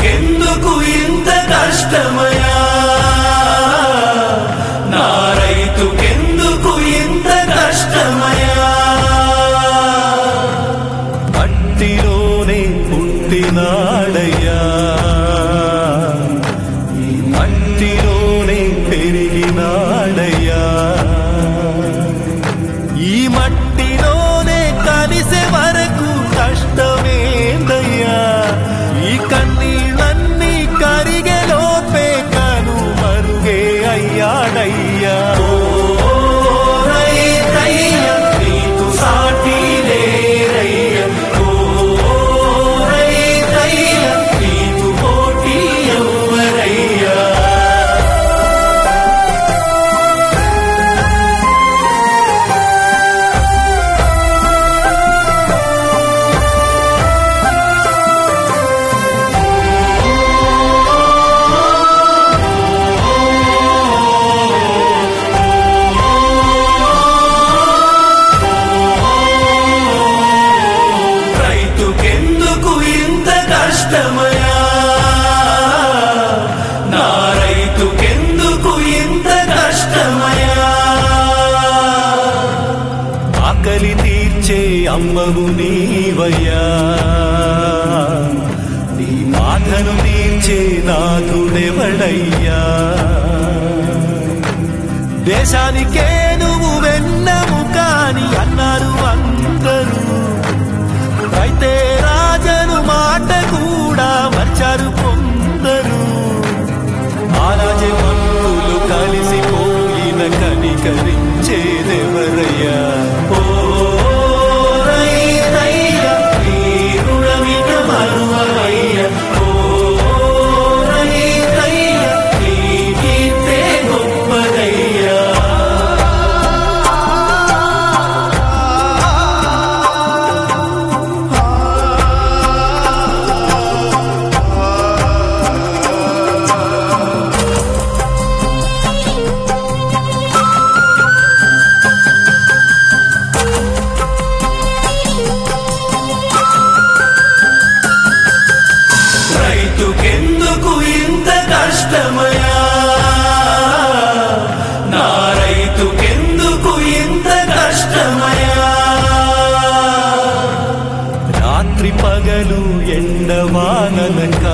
రైతుకెందుకు ఇంత కష్టమయా నా రైతుకెందుకు ఇంత కష్టమయా మట్టిలోనే పుట్టినాడయ్యా ఈ మట్టిలోనే పెరిగినాడయ్యా ఈ మట్టిలోనే కలిసే వరకు కష్టమేందయ్యా ఈ కన్నీళ్ళన్నీ కరిగే లోపే కను మరుగే అయ్యాడయ్యా ఓ రైతయ్యా, నీకు సాటి లేరయ్యా. ఓ రైతయ్యా, నీకు పోటీ ఎవ్వరయ్యా రైతుకెందుకు ఇంత కష్టమయా నా రైతుకెందుకు ఇంత కష్టమయా ఆకలి తీర్చే అమ్మవు నీవయ్యా నీ బాధను తీర్చే నాథుడెవడయ్యా దేశానికే నువ్వు వెన్నము కాని అన్నారు అందరూ అయితే రాజను మాట కూడా మర్చారు కొందరు ఆరాజే మనులు కలిసిపోయిన కనికరించేదెవరయ్యా ఓ రైతయ్యా, నీ రుణమిక మరువవయ్యా. ఓ రైతయ్యా, నీ కీర్తే గొప్పదయ్యా రైతుకెందుకు ఇంత కష్టమయా నా రైతుకెందుకు ఇంత కష్టమయా రాత్రి పగలు ఎండవాననక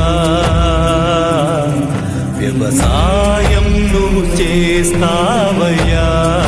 వ్యవసాయం నువ్వు చేస్తావయ్యా